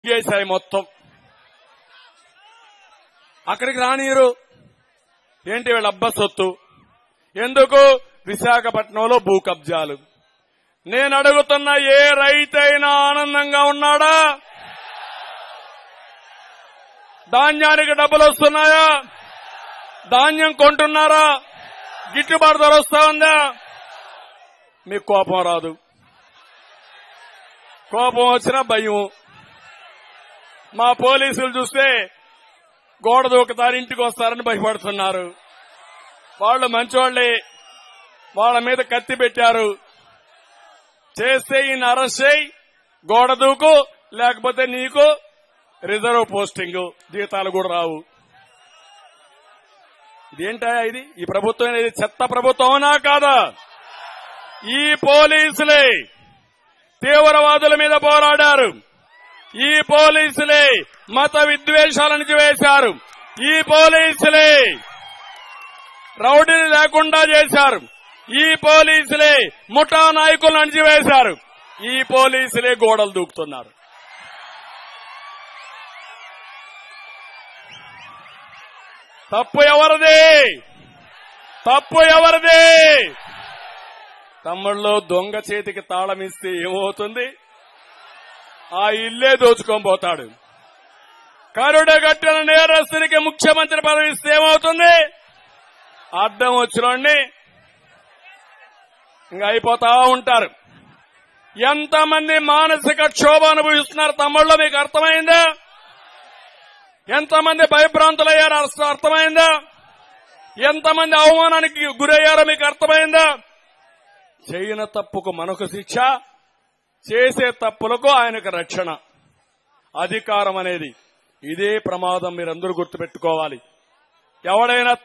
చేశాయి మొత్తం అక్కడికి రానియరు ఏంటి వీళ్ళ అబ్బ సొత్తు ఎందుకు విశాఖపట్నంలో భూ కబ్జాలు నేను అడుగుతున్న ఏ రైతైనా ఆనందంగా ఉన్నాడా ధాన్యానికి డబ్బులు వస్తున్నాయా ధాన్యం కొంటున్నారా గిట్టుబాటు ధర వస్తా ఉందా మీకు కోపం రాదు కోపం వచ్చినా భయం మా పోలీసులు చూస్తే గోడ దూకుతారు ఇంటికి వస్తారని భయపడుతున్నారు వాళ్ళు మంచోళ్లే వాళ్ళ మీద కత్తి పెట్టారు చేస్తే ఈయన అరెస్ట్ చేయి గోడ దూకు లేకపోతే నీకు రిజర్వ్ పోస్టింగ్ జీతాలు కూడా రావు ఇదేంటా ఇది ఈ ప్రభుత్వం అనేది చెత్త ప్రభుత్వం అవునా కాదా ఈ పోలీసులే తీవ్రవాదుల మీద పోరాడారు ఈ పోలీసులే మత విద్వేషాలను వేశారు ఈ పోలీసులే రౌడీని లేకుండా చేశారు ఈ పోలీసులే ముఠా నాయకులను అణిచివేశారు ఈ పోలీసులే గోడలు దూకుతున్నారు తప్పు ఎవరిది తప్పు ఎవరిది తమ్ముళ్ళు దొంగ చేతికి తాళం ఇస్తే ఏమవుతుంది ఆ ఇల్లే దోచుకొని పోతాడు కరుడ గట్టిన నేరస్తునికి ముఖ్యమంత్రి పదవి ఇస్తే ఏమవుతుంది అడ్డం వచ్చినోడిని ఇంకా అయిపోతా ఉంటారు ఎంతమంది మానసిక క్షోభ అనుభవిస్తున్నారు తమ్ముళ్ళు మీకు అర్థమైందా ఎంతమంది భయభ్రాంతులయ్యారో అర్థ- అర్థమైందా ఎంతమంది అవమానానికి గురయ్యారో మీకు అర్థమైందా చేయన తప్పుకు మనకు శిక్ష చేసే తప్పులకు ఆయనకు రక్షణ అధికారం అనేది ఇదే ప్రమాదం మీరందరూ గుర్తుపెట్టుకోవాలి ఎవడైనా